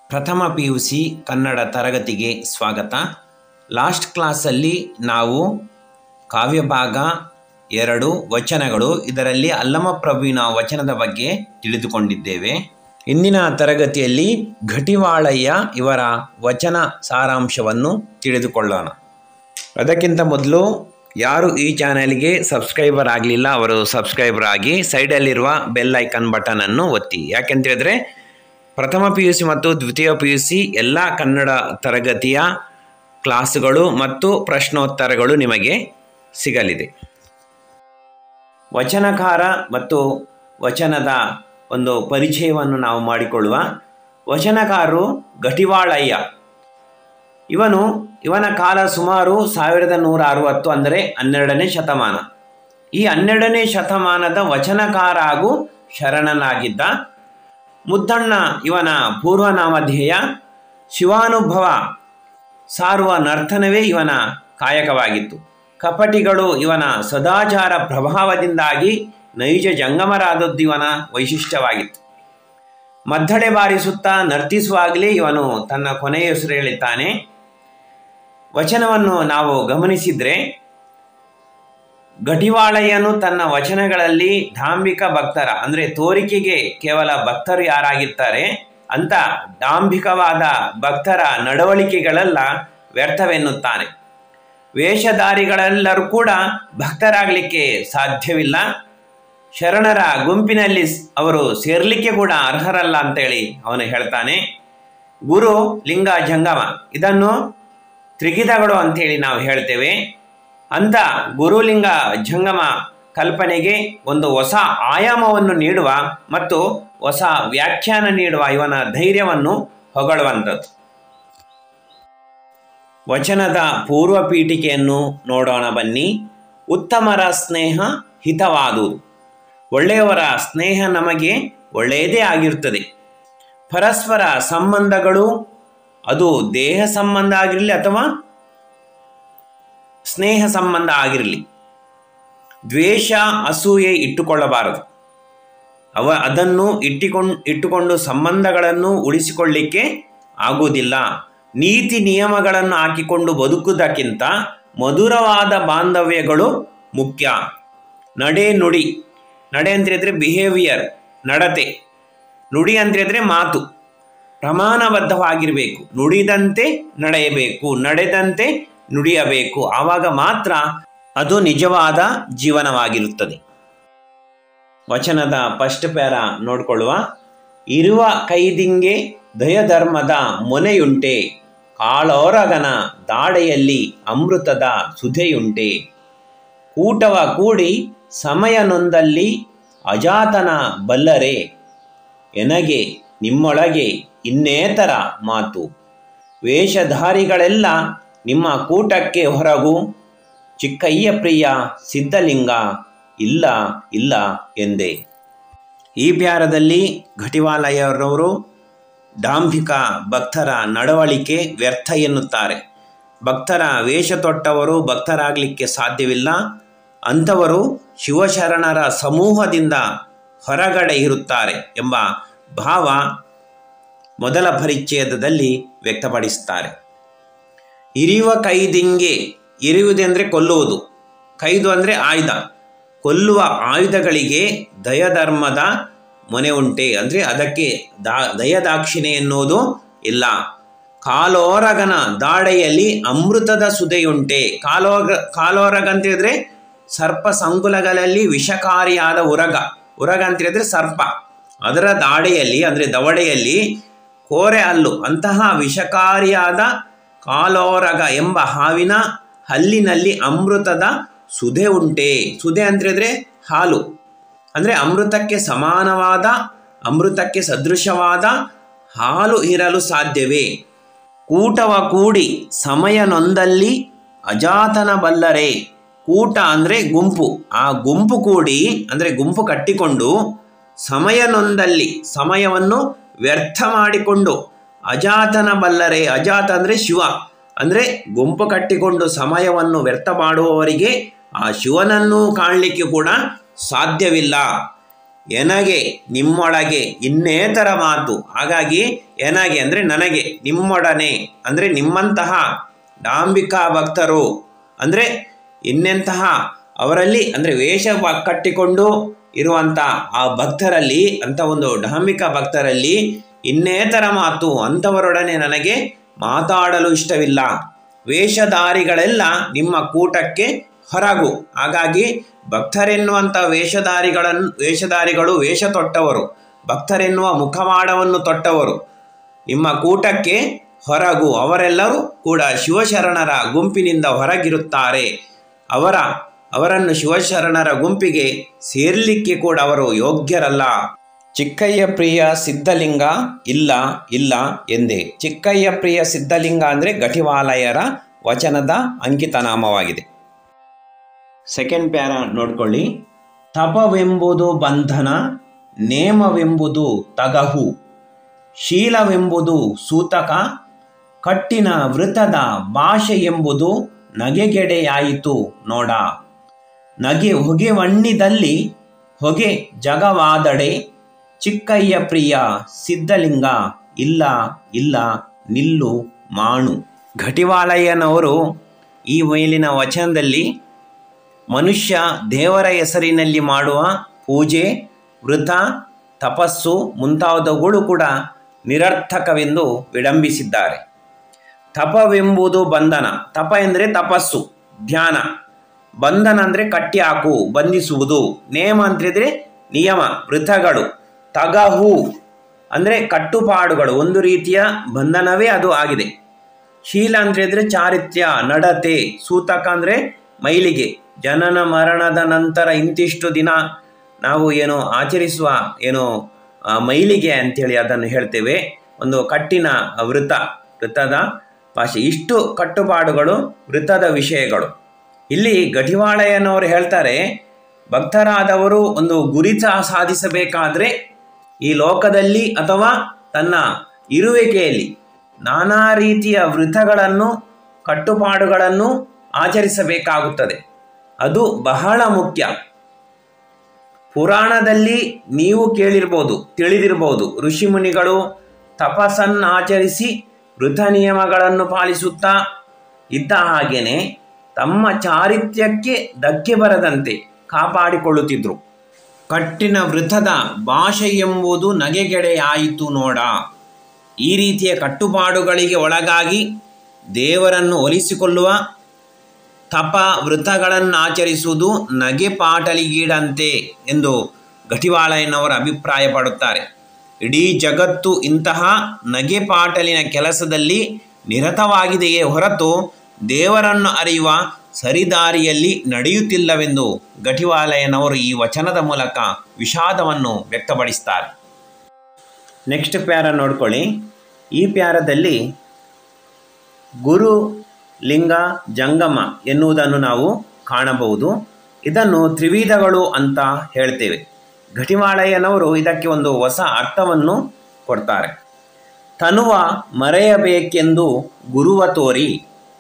ಪ್ರಥಮ P U C Kannada ತರಗತಿಗೆ ಸ್ವಾಗತ ಲಾಸ್ಟ್ ಕ್ಲಾಸಲ್ಲಿ ನಾವು ಕಾವ್ಯಭಾಗ ಎರಡು ವಚನಗಳು ಇದರಲ್ಲಿ ಅಲ್ಲಮಪ್ರಭುವಿನ ವಚನದ ಬಗ್ಗೆ ತಿಳಿದುಕೊಂಡಿದ್ದೇವೆ ಇಂದಿನ ತರಗತಿಯಲ್ಲಿ ಘಟಿವಾಳಯ್ಯ ಇವರ ವಚನ ಸಾರಾಂಶವನ್ನು ತಿಳಿದುಕೊಳ್ಳೋಣ ಅದಕ್ಕಿಂತ ಮೊದಲು ಯಾರು ಈ ಚಾನೆಲ್ಗೆ ಸಬ್ಸ್ಕ್ರೈಬರ್ ಆಗಲಿಲ್ಲ ಅವರು ಸಬ್ಸ್ಕ್ರೈಬರ್ ಆಗಿ ಸೈಡಲ್ಲಿರುವ ಬೆಲ್ ಐಕನ್ ಬಟನನ್ನು ಒತ್ತಿ ಯಾಕೆಂತ ಹೇಳಿದ್ರೆ ಪ್ರಥಮ ಪಿ ಯು ಸಿ ಮತ್ತು ದ್ವಿತೀಯ ಪಿ ಯು ಸಿ ಎಲ್ಲ ಕನ್ನಡ ತರಗತಿಯ ಕ್ಲಾಸುಗಳು ಮತ್ತು ಪ್ರಶ್ನೋತ್ತರಗಳು ನಿಮಗೆ ಸಿಗಲಿದೆ ವಚನಕಾರ ಮತ್ತು ವಚನದ ಒಂದು ಪರಿಚಯವನ್ನು ನಾವು ಮಾಡಿಕೊಳ್ಳುವ ವಚನಕಾರರು ಘಟಿವಾಳಯ್ಯ ಇವನು ಇವನ ಕಾಲ ಸುಮಾರು ಸಾವಿರದ ನೂರ ಅರವತ್ತು ಅಂದರೆ ಹನ್ನೆರಡನೇ ಶತಮಾನ ಈ ಹನ್ನೆರಡನೇ ಶತಮಾನದ ವಚನಕಾರ ಹಾಗೂ ಶರಣನಾಗಿದ್ದ ಮುದ್ದಣ್ಣ ಇವನ ಪೂರ್ವನಾಮಧೇಯ ಶಿವಾನುಭವ ಸಾರುವ ನರ್ತನವೇ ಇವನ ಕಾಯಕವಾಗಿತ್ತು ಕಪಟಿಗಳು ಇವನ ಸದಾಚಾರ ಪ್ರಭಾವದಿಂದಾಗಿ ನೈಜ ಜಂಗಮರಾದದ್ದು ಇವನ ವೈಶಿಷ್ಟ್ಯವಾಗಿತ್ತು ಮದ್ದಳೆ ಬಾರಿಸುತ್ತಾ ನರ್ತಿಸುವಾಗಲೇ ಇವನು ತನ್ನ ಕೊನೆಯ ಹೆಸರು ಹೇಳುತ್ತಾನೆ ವಚನವನ್ನು ನಾವು ಗಮನಿಸಿದರೆ ಘಟಿವಾಳಯ್ಯನು ತನ್ನ ವಚನಗಳಲ್ಲಿ ಡಾಂಬಿಕ ಭಕ್ತರ ಅಂದರೆ ತೋರಿಕೆಗೆ ಕೇವಲ ಭಕ್ತರು ಯಾರಾಗಿರ್ತಾರೆ ಅಂತ ಡಾಂಬಿಕವಾದ ಭಕ್ತರ ನಡವಳಿಕೆಗಳೆಲ್ಲ ವ್ಯರ್ಥವೆನ್ನುತ್ತಾನೆ ವೇಷಧಾರಿಗಳೆಲ್ಲರೂ ಕೂಡ ಭಕ್ತರಾಗಲಿಕ್ಕೆ ಸಾಧ್ಯವಿಲ್ಲ ಶರಣರ ಗುಂಪಿನಲ್ಲಿ ಅವರು ಸೇರ್ಲಿಕ್ಕೆ ಕೂಡ ಅರ್ಹರಲ್ಲ ಅಂತೇಳಿ ಅವನು ಹೇಳ್ತಾನೆ ಗುರು ಲಿಂಗ ಜಂಗಮ ಇದನ್ನು ತ್ರಿಗಿತಗಳು ಅಂತೇಳಿ ನಾವು ಹೇಳ್ತೇವೆ ಅಂತ ಗುರುಲಿಂಗ ಜಂಗಮ ಕಲ್ಪನೆಗೆ ಒಂದು ಹೊಸ ಆಯಾಮವನ್ನು ನೀಡುವ ಮತ್ತು ಹೊಸ ವ್ಯಾಖ್ಯಾನ ನೀಡುವ ಇವನ ಧೈರ್ಯವನ್ನು ಹೊಗಳುವಂಥದ್ದು ವಚನದ ಪೂರ್ವ ಪೀಠಿಕೆಯನ್ನು ನೋಡೋಣ ಬನ್ನಿ ಉತ್ತಮರ ಸ್ನೇಹ ಹಿತವಾದುದು ಒಳ್ಳೆಯವರ ಸ್ನೇಹ ನಮಗೆ ಒಳ್ಳೆಯದೇ ಆಗಿರುತ್ತದೆ ಪರಸ್ಪರ ಸಂಬಂಧಗಳು ಅದು ದೇಹ ಸಂಬಂಧ ಆಗಿರಲಿ ಅಥವಾ ಸ್ನೇಹ ಸಂಬಂಧ ಆಗಿರಲಿ ದ್ವೇಷ ಅಸೂಯೆ ಇಟ್ಟುಕೊಳ್ಳಬಾರದು ಅವ ಅದನ್ನು ಇಟ್ಟಿಕೊಂಡು ಇಟ್ಟುಕೊಂಡು ಸಂಬಂಧಗಳನ್ನು ಉಳಿಸಿಕೊಳ್ಳಿಕ್ಕೆ ಆಗುವುದಿಲ್ಲ ನೀತಿ ನಿಯಮಗಳನ್ನು ಹಾಕಿಕೊಂಡು ಬದುಕುವುದಕ್ಕಿಂತ ಮಧುರವಾದ ಬಾಂಧವ್ಯಗಳು ಮುಖ್ಯ ನಡೆ ನುಡಿ ನಡೆ ಅಂತ ಹೇಳಿದ್ರೆ ಬಿಹೇವಿಯರ್ ನಡತೆ ನುಡಿ ಅಂತ ಹೇಳಿದ್ರೆ ಮಾತು ಪ್ರಮಾಣಬದ್ಧವಾಗಿರಬೇಕು ನುಡಿದಂತೆ ನಡೆಯಬೇಕು ನಡೆದಂತೆ ನುಡಿಯಬೇಕು ಆವಾಗ ಮಾತ್ರ ಅದು ನಿಜವಾದ ಜೀವನವಾಗಿರುತ್ತದೆ ವಚನದ ಫಸ್ಟ್ ಪ್ಯಾರ ನೋಡ್ಕೊಳ್ಳುವ ಇರುವ ಕೈದಿಂಗೆ ದಯಧರ್ಮದ ಮೊನೆಯುಂಟೆ ಕಾಳೋರಗನ ದಾಡೆಯಲ್ಲಿ ಅಮೃತದ ಸುಧೆಯುಂಟೆ ಕೂಟವ ಕೂಡಿ ಸಮಯ ನೊಂದಲ್ಲಿ ಅಜಾತನ ಬಲ್ಲರೆ ಎನಗೆ ನಿಮ್ಮೊಳಗೆ ಇನ್ನೇತರ ಮಾತು ವೇಷಧಾರಿಗಳೆಲ್ಲ ನಿಮ್ಮ ಕೂಟಕ್ಕೆ ಹೊರಗು ಚಿಕ್ಕಯ್ಯ ಪ್ರಿಯ ಸಿದ್ಧಲಿಂಗ ಇಲ್ಲ ಇಲ್ಲ ಎಂದೆ ಈ ಪ್ಯಾರದಲ್ಲಿ ಘಟಿವಾಲಯರವರು ಡಾಂಭಿಕ ಭಕ್ತರ ನಡವಳಿಕೆ ವ್ಯರ್ಥ ಎನ್ನುತ್ತಾರೆ ಭಕ್ತರ ವೇಷ ತೊಟ್ಟವರು ಭಕ್ತರಾಗಲಿಕ್ಕೆ ಸಾಧ್ಯವಿಲ್ಲ ಅಂಥವರು ಶಿವಶರಣರ ಸಮೂಹದಿಂದ ಹೊರಗಡೆ ಇರುತ್ತಾರೆ ಎಂಬ ಭಾವ ಮೊದಲ ಪರಿಚ್ಛೇದದಲ್ಲಿ ವ್ಯಕ್ತಪಡಿಸುತ್ತಾರೆ ಇರಿಯುವ ಕೈದಿಂಗೆ ಇರಿಯುವುದೆಂದರೆ ಕೊಲ್ಲುವುದು ಕೈದು ಅಂದರೆ ಆಯುಧ ಕೊಲ್ಲುವ ಆಯುಧಗಳಿಗೆ ದಯಧರ್ಮದ ಮೊನೆ ಉಂಟೆ ಅಂದರೆ ಅದಕ್ಕೆ ದಾ ದಯದಾಕ್ಷಿಣೆ ಎನ್ನುವುದು ಇಲ್ಲ ಕಾಲೋರಗನ ದಾಡೆಯಲ್ಲಿ ಅಮೃತದ ಸುದೆಯುಂಟೆ ಕಾಲೋಗ ಕಾಲೋರಗ ಅಂತ ಹೇಳಿದ್ರೆ ಸರ್ಪ ಸಂಕುಲಗಳಲ್ಲಿ ವಿಷಕಾರಿಯಾದ ಉರಗ ಉರಗ ಅಂತ ಹೇಳಿದ್ರೆ ಸರ್ಪ ಅದರ ದಾಡೆಯಲ್ಲಿ ಅಂದರೆ ದವಡೆಯಲ್ಲಿ ಕೋರೆ ಹಲ್ಲು ಅಂತಹ ವಿಷಕಾರಿಯಾದ ಕಾಲೋರಗ ಎಂಬ ಹಾವಿನ ಹಲ್ಲಿನಲ್ಲಿ ಅಮೃತದ ಸುಧೆ ಉಂಟೆ ಸುಧೆ ಅಂತ ಹೇಳಿದ್ರೆ ಹಾಲು ಅಂದರೆ ಅಮೃತಕ್ಕೆ ಸಮಾನವಾದ ಅಮೃತಕ್ಕೆ ಸದೃಶವಾದ ಹಾಲು ಇರಲು ಸಾಧ್ಯವೇ ಕೂಟವ ಕೂಡಿ ಸಮಯ ನೊಂದಲ್ಲಿ ಅಜಾತನ ಬಲ್ಲರೆ ಕೂಟ ಅಂದರೆ ಗುಂಪು ಆ ಗುಂಪು ಕೂಡಿ ಅಂದರೆ ಗುಂಪು ಕಟ್ಟಿಕೊಂಡು ಸಮಯ ನೊಂದಲ್ಲಿ ಸಮಯವನ್ನು ವ್ಯರ್ಥ ಮಾಡಿಕೊಂಡು ಅಜಾತನ ಬಲ್ಲರೆ ಅಜಾತ ಅಂದರೆ ಶಿವ ಅಂದರೆ ಗುಂಪು ಕಟ್ಟಿಕೊಂಡು ಸಮಯವನ್ನು ವ್ಯರ್ಥ ಮಾಡುವವರಿಗೆ ಆ ಶಿವನನ್ನು ಕಾಣಲಿಕ್ಕೆ ಕೂಡ ಸಾಧ್ಯವಿಲ್ಲ ಎನಗೆ ನಿಮ್ಮೊಳಗೆ ಇನ್ನೇತರ ಮಾತು ಹಾಗಾಗಿ ಎನಗೆ ಅಂದರೆ ನನಗೆ ನಿಮ್ಮೊಡನೆ ಅಂದರೆ ನಿಮ್ಮಂತಹ ಡಾಂಬಿಕಾ ಭಕ್ತರು ಅಂದರೆ ಇನ್ನೆಂತಹ ಅವರಲ್ಲಿ ಅಂದರೆ ವೇಷ ಬ- ಕಟ್ಟಿಕೊಂಡು ಇರುವಂಥ ಆ ಭಕ್ತರಲ್ಲಿ ಅಂತ ಒಂದು ಡಾಂಬಿಕ ಭಕ್ತರಲ್ಲಿ ಇನ್ನೇತರ ಮಾತು ಅಂಥವರೊಡನೆ ನನಗೆ ಮಾತಾಡಲು ಇಷ್ಟವಿಲ್ಲ ವೇಷಧಾರಿಗಳೆಲ್ಲ ನಿಮ್ಮ ಕೂಟಕ್ಕೆ ಹೊರಗು ಹಾಗಾಗಿ ಭಕ್ತರೆನ್ನುವಂಥ ವೇಷಧಾರಿಗಳನ್ನು ವೇಷಧಾರಿಗಳು ವೇಷ ತೊಟ್ಟವರು ಭಕ್ತರೆನ್ನುವ ಮುಖವಾಡವನ್ನು ತೊಟ್ಟವರು ನಿಮ್ಮ ಕೂಟಕ್ಕೆ ಹೊರಗು ಅವರೆಲ್ಲರೂ ಕೂಡ ಶಿವಶರಣರ ಗುಂಪಿನಿಂದ ಹೊರಗಿರುತ್ತಾರೆ ಅವರ ಅವರನ್ನು ಶಿವಶರಣರ ಗುಂಪಿಗೆ ಸೇರಲಿಕ್ಕೆ ಕೂಡ ಅವರು ಯೋಗ್ಯರಲ್ಲ ಚಿಕ್ಕಯ್ಯ ಪ್ರಿಯ ಸಿದ್ಧಲಿಂಗ ಇಲ್ಲ ಇಲ್ಲ ಎಂದೇ ಚಿಕ್ಕಯ್ಯ ಪ್ರಿಯ ಸಿದ್ಧಲಿಂಗ ಅಂದರೆ ಘಟಿವಾಲಯರ ವಚನದ ಅಂಕಿತನಾಮವಾಗಿದೆ ಸೆಕೆಂಡ್ ಪ್ಯಾರ ನೋಡ್ಕೊಳ್ಳಿ ತಪವೆಂಬುದು ಬಂಧನ ನೇಮವೆಂಬುದು ತಗಹು ಶೀಲವೆಂಬುದು ಸೂತಕ ಕಟ್ಟಿನ ವೃತದ ಭಾಷೆ ಎಂಬುದು ನಗೆಗೆಡೆಯಾಯಿತು ನೋಡ ನಗೆ ಹೊಗೆವಣ್ಣಿದಲ್ಲಿ ಹೊಗೆ ಜಗವಾದಡೆ ಚಿಕ್ಕಯ್ಯ ಪ್ರಿಯ ಸಿದ್ಧಲಿಂಗ ಇಲ್ಲ ಇಲ್ಲ ನಿಲ್ಲು ಮಾಣು ಘಟಿವಾಲಯ್ಯನವರು ಈ ಮೇಲಿನ ವಚನದಲ್ಲಿ ಮನುಷ್ಯ ದೇವರ ಹೆಸರಿನಲ್ಲಿ ಮಾಡುವ ಪೂಜೆ ವೃತ ತಪಸ್ಸು ಮುಂತಾದವುಗಳು ಕೂಡ ನಿರರ್ಥಕವೆಂದು ವಿಡಂಬಿಸಿದ್ದಾರೆ ತಪವೆಂಬುದು ಬಂಧನ ತಪ ಎಂದರೆ ತಪಸ್ಸು ಧ್ಯಾನ ಬಂಧನ ಅಂದರೆ ಕಟ್ಟಿ ಹಾಕು ಬಂಧಿಸುವುದು ನೇಮ ಅಂತಿದ್ರೆ ನಿಯಮ ವೃತಗಳು ತಗಹು ಅಂದರೆ ಕಟ್ಟುಪಾಡುಗಳು ಒಂದು ರೀತಿಯ ಬಂಧನವೇ ಅದು ಆಗಿದೆ ಶೀಲ ಅಂತ ಹೇಳಿದ್ರೆ ಚಾರಿತ್ರ್ಯ ನಡತೆ ಸೂತಕ ಅಂದರೆ ಮೈಲಿಗೆ ಜನನ ಮರಣದ ನಂತರ ಇಂತಿಷ್ಟು ದಿನ ನಾವು ಏನು ಆಚರಿಸುವ ಏನು ಆ, ಮೈಲಿಗೆ ಅಂತೇಳಿ ಅದನ್ನು ಹೇಳ್ತೇವೆ ಒಂದು ಕಟ್ಟಿನ ವೃತ ವೃತದ ಭಾಷೆ ಇಷ್ಟು ಕಟ್ಟುಪಾಡುಗಳು ವೃತದ ವಿಷಯಗಳು ಇಲ್ಲಿ ಗಠಿವಾಳಯ್ಯನವರು ಹೇಳ್ತಾರೆ ಭಕ್ತರಾದವರು ಒಂದು ಗುರಿ ಸಾ- ಸಾಧಿಸಬೇಕಾದ್ರೆ ಈ ಲೋಕದಲ್ಲಿ ಅಥವಾ ತನ್ನ ಇರುವಿಕೆಯಲ್ಲಿ ನಾನಾ ರೀತಿಯ ವೃತಗಳನ್ನು ಕಟ್ಟುಪಾಡುಗಳನ್ನು ಆಚರಿಸಬೇಕಾಗುತ್ತದೆ ಅದು ಬಹಳ ಮುಖ್ಯ ಪುರಾಣದಲ್ಲಿ ನೀವು ಕೇಳಿರ್ಬೋದು ತಿಳಿದಿರ್ಬೋದು ಋಷಿಮುನಿಗಳು ತಪಸ್ಸನ್ನಾಚರಿಸಿ ವೃತ ನಿಯಮಗಳನ್ನು ಪಾಲಿಸುತ್ತಾ ಇದ್ದ ಹಾಗೇನೆ ತಮ್ಮ ಚಾರಿತ್ರ್ಯಕ್ಕೆ ಧಕ್ಕೆ ಬರದಂತೆ ಕಾಪಾಡಿಕೊಳ್ಳುತ್ತಿದ್ದರು ಕಟ್ಟಿನ ವೃತದ ಭಾಷೆ ಎಂಬುದು ನಗೆಗೆಡೆಯಾಯಿತು ನೋಡ ಈ ರೀತಿಯ ಕಟ್ಟುಪಾಡುಗಳಿಗೆ ಒಳಗಾಗಿ ದೇವರನ್ನು ಒಲಿಸಿಕೊಳ್ಳುವ ತಪ ವೃತಗಳನ್ನು ಆಚರಿಸುವುದು ನಗೆ ಪಾಟಲಿಗೀಡಂತೆ ಎಂದು ಘಟಿವಾಳಯ್ಯನವರು ಅಭಿಪ್ರಾಯ ಪಡುತ್ತಾರೆ ಇಡೀ ಜಗತ್ತು ಇಂತಹ ನಗೆ ಪಾಟಲಿನ ಕೆಲಸದಲ್ಲಿ ನಿರತವಾಗಿದೆಯೇ ಹೊರತು ದೇವರನ್ನು ಅರಿಯುವ ಸರಿದಾರಿಯಲ್ಲಿ ನಡೆಯುತ್ತಿಲ್ಲವೆಂದು ಘಟಿವಾಲಯನವರು ಈ ವಚನದ ಮೂಲಕ ವಿಷಾದವನ್ನು ವ್ಯಕ್ತಪಡಿಸ್ತಾರೆ ನೆಕ್ಸ್ಟ್ ಪ್ಯಾರ ನೋಡ್ಕೊಳ್ಳಿ ಈ ಪ್ಯಾರದಲ್ಲಿ ಗುರು ಲಿಂಗ ಜಂಗಮ ಎನ್ನುವುದನ್ನು ನಾವು ಕಾಣಬಹುದು ಇದನ್ನು ತ್ರಿವಿಧಗಳು ಅಂತ ಹೇಳ್ತೇವೆ ಘಟಿಮಾಳಯ್ಯನವರು ಇದಕ್ಕೆ ಒಂದು ಹೊಸ ಅರ್ಥವನ್ನು ಕೊಡ್ತಾರೆ ತನುವ ಮರೆಯಬೇಕೆಂದು ಗುರುವ ತೋರಿ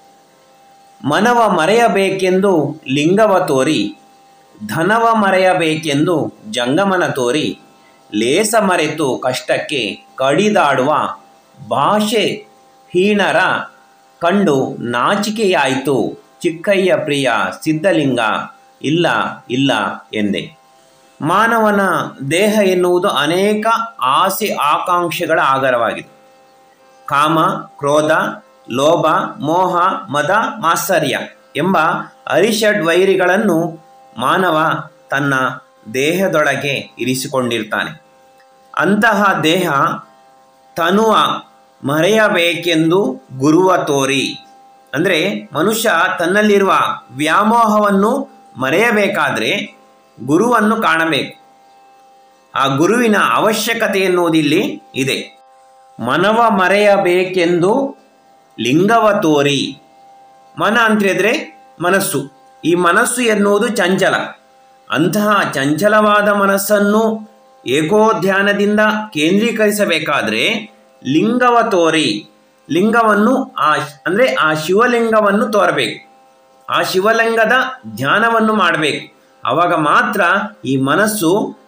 ಮನವ ಮರೆಯಬೇಕೆಂದು ಲಿಂಗವ ತೋರಿ ಧನವ ಮರೆಯಬೇಕೆಂದು ಜಂಗಮನ ತೋರಿ ಲೇಸ ಮರೆತು ಕಷ್ಟಕ್ಕೆ ಕಡಿದಾಡುವ ಭಾಷೆ ಹೀನರ ಕಂಡು ನಾಚಿಕೆಯಾಯಿತು ಚಿಕ್ಕಯ್ಯ ಪ್ರಿಯ ಸಿದ್ಧಲಿಂಗ ಇಲ್ಲ ಇಲ್ಲ ಎಂದೆ ಮಾನವನ ದೇಹ ಎನ್ನುವುದು ಅನೇಕ ಆಸೆ ಆಕಾಂಕ್ಷೆಗಳ ಆಗರವಾಗಿದೆ ಕಾಮ ಕ್ರೋಧ ಲೋಭ ಮೋಹ ಮದ ಮಾತ್ಸರ್ಯ ಎಂಬ ಅರಿಷಡ್ ವೈರಿಗಳನ್ನು ಮಾನವ ತನ್ನ ದೇಹದೊಳಗೆ ಇರಿಸಿಕೊಂಡಿರ್ತಾನೆ ಅಂತಹ ದೇಹ ತನುವ ಮರೆಯಬೇಕೆಂದು ಗುರುವ ತೋರಿ ಅಂದರೆ ಮನುಷ್ಯ ತನ್ನಲ್ಲಿರುವ ವ್ಯಾಮೋಹವನ್ನು ಮರೆಯಬೇಕಾದ್ರೆ ಗುರುವನ್ನು ಕಾಣಬೇಕು ಆ ಗುರುವಿನ ಅವಶ್ಯಕತೆ ಎನ್ನುವುದಿಲ್ಲಿ ಇದೆ ಮನವ ಮರೆಯಬೇಕೆಂದು ಲಿಂಗವ ತೋರಿ ಮನ ಅಂತ ಹೇಳಿದ್ರೆ ಮನಸ್ಸು ಈ ಮನಸ್ಸು ಎನ್ನುವುದು ಚಂಚಲ ಅಂತಹ ಚಂಚಲವಾದ ಮನಸ್ಸನ್ನು ಏಕೋಧ್ಯಾನದಿಂದ ಕೇಂದ್ರೀಕರಿಸಬೇಕಾದ್ರೆ ಲಿಂಗವ ತೋರಿ ಲಿಂಗವನ್ನು ಆ ಅಂದರೆ ಆ ಶಿವಲಿಂಗವನ್ನು ತೋರಬೇಕು ಆ ಶಿವಲಿಂಗದ ಧ್ಯಾನವನ್ನು ಮಾಡಬೇಕು ಆವಾಗ ಮಾತ್ರ ಈ ಮನಸ್ಸು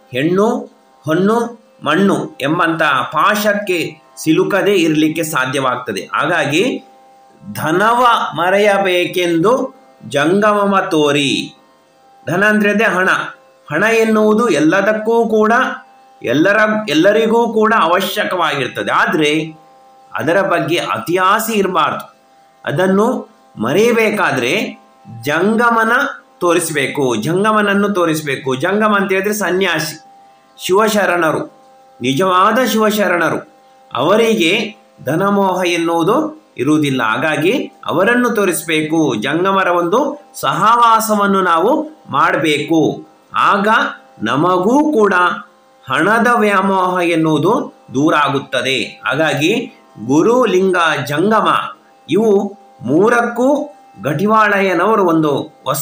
ಹೆಣ್ಣು ಹೊನ್ನು ಮಣ್ಣು ಎಂಬಂಥ ಪಾಶಕ್ಕೆ ಸಿಲುಕದೇ ಇರಲಿಕ್ಕೆ ಸಾಧ್ಯವಾಗ್ತದೆ ಹಾಗಾಗಿ ಧನವ ಮರೆಯಬೇಕೆಂದು ಜಂಗಮಮ ತೋರಿ ಧನ ಅಂದರೆ ಅದೇ ಹಣ ಹಣ ಎನ್ನುವುದು ಎಲ್ಲದಕ್ಕೂ ಕೂಡ ಎಲ್ಲರ ಎಲ್ಲರಿಗೂ ಕೂಡ ಅವಶ್ಯಕವಾಗಿರ್ತದೆ ಆದರೆ ಅದರ ಬಗ್ಗೆ ಅತಿಯಾಸೆ ಇರಬಾರ್ದು ಅದನ್ನು ಮರೆಯಬೇಕಾದ್ರೆ ಜಂಗಮನ ತೋರಿಸಬೇಕು ಜಂಗಮನನ್ನು ತೋರಿಸಬೇಕು ಜಂಗಮ ಅಂತ ಹೇಳಿದ್ರೆ ಸನ್ಯಾಸಿ ಶಿವಶರಣರು ನಿಜವಾದ ಶಿವಶರಣರು ಅವರಿಗೆ ಧನಮೋಹ ಎನ್ನುವುದು ಇರುವುದಿಲ್ಲ ಹಾಗಾಗಿ ಅವರನ್ನು ತೋರಿಸಬೇಕು ಜಂಗಮರ ಒಂದು ಸಹವಾಸವನ್ನು ನಾವು ಮಾಡಬೇಕು ಆಗ ನಮಗೂ ಕೂಡ ಹಣದ ವ್ಯಾಮೋಹ ಎನ್ನುವುದು ದೂರ ಆಗುತ್ತದೆ ಹಾಗಾಗಿ ಗುರು ಲಿಂಗ ಜಂಗಮ ಇವು ಮೂರಕ್ಕೂ ಘಟಿವಾಳಯ್ಯನವರು ಒಂದು ಹೊಸ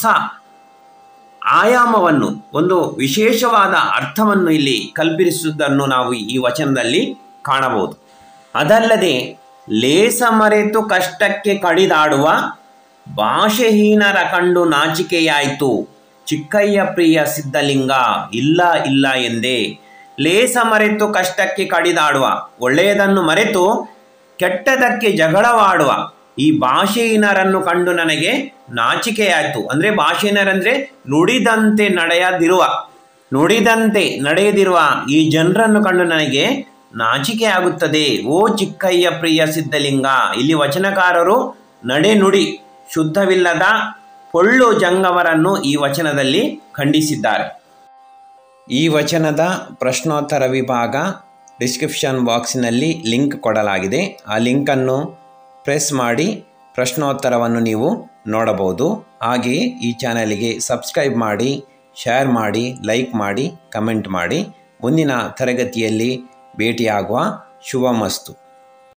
ಆಯಾಮವನ್ನು ಒಂದು ವಿಶೇಷವಾದ ಅರ್ಥವನ್ನು ಇಲ್ಲಿ ಕಲ್ಪಿಸುವುದನ್ನು ನಾವು ಈ ವಚನದಲ್ಲಿ ಕಾಣಬಹುದು ಅದಲ್ಲದೆ ಲೇಸ ಮರೆತು ಕಷ್ಟಕ್ಕೆ ಕಡಿದಾಡುವ ಭಾಷೆಹೀನರ ಕಂಡು ನಾಚಿಕೆಯಾಯಿತು ಚಿಕ್ಕಯ್ಯ ಪ್ರಿಯ ಸಿದ್ಧಲಿಂಗ ಇಲ್ಲ ಇಲ್ಲ ಎಂದೇ ಲೇಸ ಮರೆತು ಕಷ್ಟಕ್ಕೆ ಕಡಿದಾಡುವ ಒಳ್ಳೆಯದನ್ನು ಮರೆತು ಕೆಟ್ಟದಕ್ಕೆ ಜಗಳವಾಡುವ ಈ ಭಾಷೆಹೀನರನ್ನು ಕಂಡು ನನಗೆ ನಾಚಿಕೆಯಾಯಿತು ಅಂದರೆ ಭಾಷೆಹೀನರಂದರೆ ನುಡಿದಂತೆ ನಡೆಯದಿರುವ ನುಡಿದಂತೆ ನಡೆಯದಿರುವ ಈ ಜನರನ್ನು ಕಂಡು ನನಗೆ ನಾಚಿಕೆ ಆಗುತ್ತದೆ ಓ ಚಿಕ್ಕಯ್ಯ ಪ್ರಿಯ ಸಿದ್ಧಲಿಂಗ ಇಲ್ಲಿ ವಚನಕಾರರು ನಡೆ ನುಡಿ ಶುದ್ಧವಿಲ್ಲದ ಪೊಳ್ಳು ಜಂಗಮರನ್ನು ಈ ವಚನದಲ್ಲಿ ಖಂಡಿಸಿದ್ದಾರೆ ಈ ವಚನದ ಪ್ರಶ್ನೋತ್ತರ ವಿಭಾಗ ಡಿಸ್ಕ್ರಿಪ್ಷನ್ ಬಾಕ್ಸಿನಲ್ಲಿ ಲಿಂಕ್ ಕೊಡಲಾಗಿದೆ ಆ ಲಿಂಕನ್ನು ಪ್ರೆಸ್ ಮಾಡಿ ಪ್ರಶ್ನೋತ್ತರವನ್ನು ನೀವು ನೋಡಬಹುದು ಹಾಗೆಯೇ ಈ ಚಾನಲಿಗೆ ಸಬ್ಸ್ಕ್ರೈಬ್ ಮಾಡಿ ಶೇರ್ ಮಾಡಿ ಲೈಕ್ ಮಾಡಿ ಕಮೆಂಟ್ ಮಾಡಿ ಮುಂದಿನ ತರಗತಿಯಲ್ಲಿ ಭೇಟಿಯಾಗುವ ಶುಭಮಸ್ತು